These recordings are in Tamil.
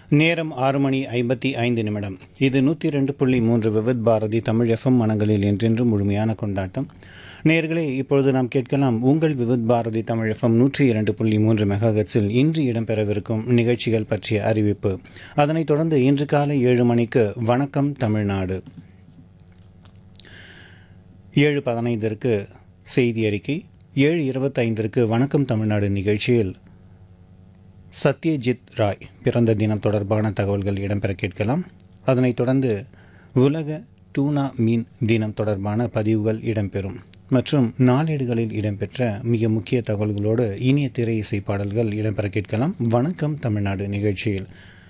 நேரம் ஆறு மணி ஐம்பத்தி ஐந்து நிமிடம் இது நூற்றி ரெண்டு புள்ளி மூன்று விவித் பாரதி தமிழ் எஃப்எம் மனங்களில் என்றென்றும் முழுமையான கொண்டாட்டம் நேர்களே இப்பொழுது நாம் கேட்கலாம் உங்கள் விவித் பாரதி தமிழ் எஃப்எம் நூற்றி இரண்டு புள்ளி மூன்று மெகாஹெட்ஸில் இன்று இடம்பெறவிருக்கும் நிகழ்ச்சிகள் பற்றிய அறிவிப்பு அதனைத் தொடர்ந்து இன்று காலை ஏழு மணிக்கு வணக்கம் தமிழ்நாடு ஏழு பதினைந்திற்கு செய்தி அறிக்கை ஏழு இருபத்தைந்திற்கு வணக்கம் தமிழ்நாடு நிகழ்ச்சியில் சத்யஜித் ராய் பிறந்த தினம் தொடர்பான தகவல்கள் இடம்பெற கேட்கலாம் அதனைத் தொடர்ந்து உலக டூனா மீன் தினம் தொடர்பான பதிவுகள் இடம்பெறும் மற்றும் நாளேடுகளில் இடம்பெற்ற மிக முக்கிய தகவல்களோடு இனிய திரை இசை பாடல்கள் இடம்பெற கேட்கலாம் வணக்கம் தமிழ்நாடு நிகழ்ச்சியில்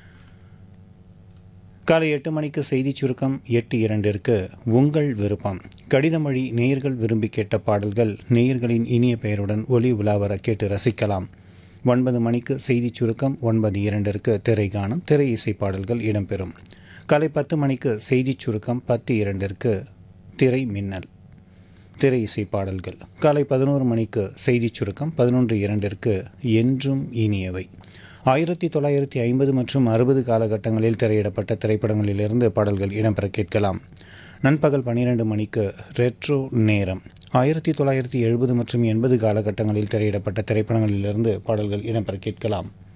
காலை எட்டு மணிக்கு செய்திச் சுருக்கம் எட்டு இரண்டிற்கு உங்கள் விருப்பம் கடிதம் வழி நேயர்கள் விரும்பி கேட்ட பாடல்கள் நேயர்களின் இனிய பெயருடன் ஒலி உலாவர கேட்டு ரசிக்கலாம் ஒன்பது மணிக்கு செய்திச் சுருக்கம் ஒன்பது இரண்டிற்கு திரைகானம் திரை இசை பாடல்கள் இடம்பெறும் காலை பத்து மணிக்கு செய்திச் சுருக்கம் பத்து இரண்டிற்கு திரை மின்னல் திரை இசை பாடல்கள் காலை பதினோரு மணிக்கு செய்திச் சுருக்கம் பதினொன்று இரண்டிற்கு என்றும் இனியவை ஆயிரத்தி தொள்ளாயிரத்தி ஐம்பது மற்றும் அறுபது காலகட்டங்களில் திரையிடப்பட்ட திரைப்படங்களிலிருந்து பாடல்கள் இடம்பெற கேட்கலாம் நண்பகல் பன்னிரண்டு மணிக்கு ரெட்ரோ நேரம் ஆயிரத்தி தொள்ளாயிரத்தி எழுபது மற்றும் எண்பது காலகட்டங்களில் திரையிடப்பட்ட திரைப்படங்களிலிருந்து பாடல்கள் இடம்பெற கேட்கலாம்